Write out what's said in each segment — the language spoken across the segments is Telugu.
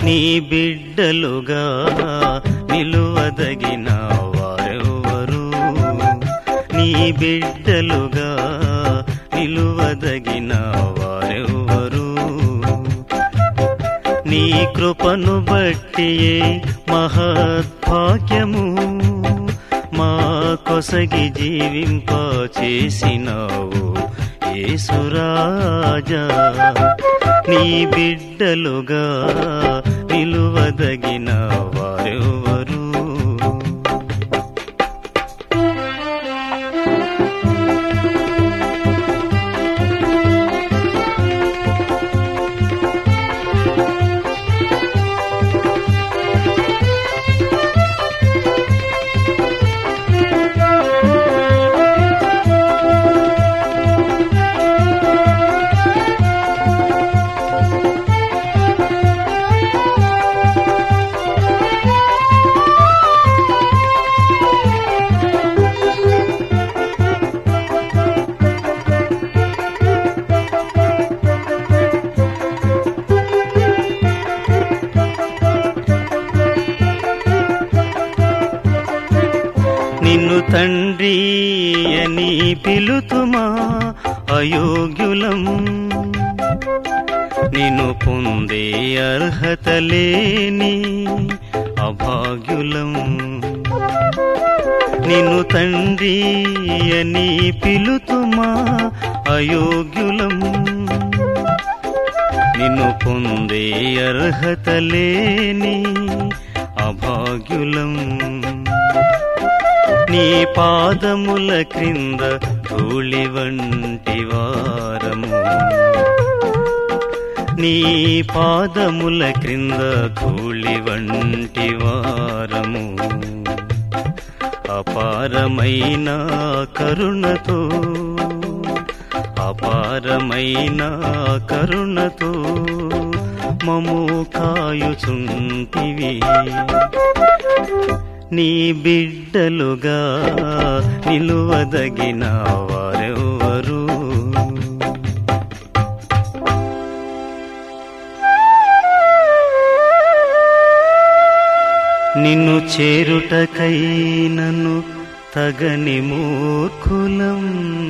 నీ బిడ్డలుగా నిలువదగిన వారెవరు నీ బిడ్డలుగా నిలువదగిన వారెవరు నీ కృపను బట్టియే మహద్భాగ్యము మా కొసగి జీవింప చేసినావు యేసురాజా నీ బిడ్డలుగా నిలువదగిన వారెవరు నిన్ను తండ్రి అని పిలుతుమా అయోగ్యులం నిన్ను పొందే అర్హత లేని అభాగ్యులం నిన్ను తండ్రి అని పిలుతుమా అయోగ్యులం నిన్ను పొందే అర్హత లేని అభాగ్యులం నీ పాదముల క్రింద ధూళి వంటి వారము నీ పాదముల క్రింద ధూళి వంటి వారము అపారమైన కరుణతో అపారమైన కరుణతో మము కాయుచుంటివి నీ బిడ్డలుగా నిలువదగిన వారెవరు నిన్ను చేరుటకై నన్ను తగని మూర్ఖులం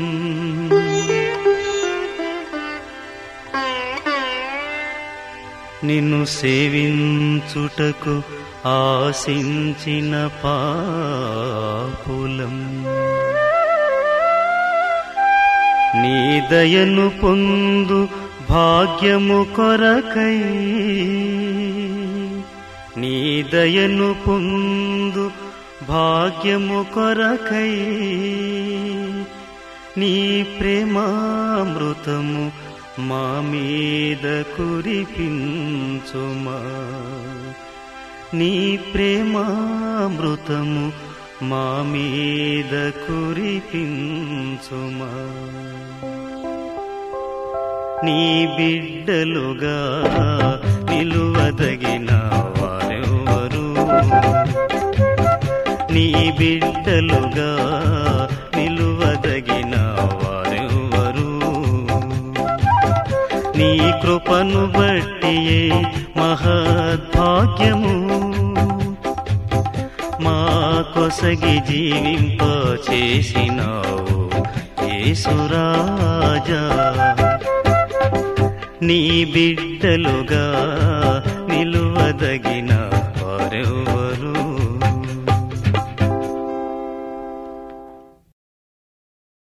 నిన్ను సేవించుటకు ఆశించిన పాపులం నీ దయను పొందు భాగ్యము కొరకై నీ దయను పొందు భాగ్యము కొరకై నీ ప్రేమామృతము మా మీద కురిపించుమా నీ ప్రేమామృతము మా మీద కురిపించుమా నీ బిడ్డలుగా నిలువదగిన వారెవరు నీ బిడ్డలుగా నిలువదగిన వారెవరు నీ కృపను బట్టియే మహద్భాగ్యము మా కొసగి జీవింప చేసినావు యేసురాజా నీ బిడ్డలుగా నిలువదగిన వారెవరు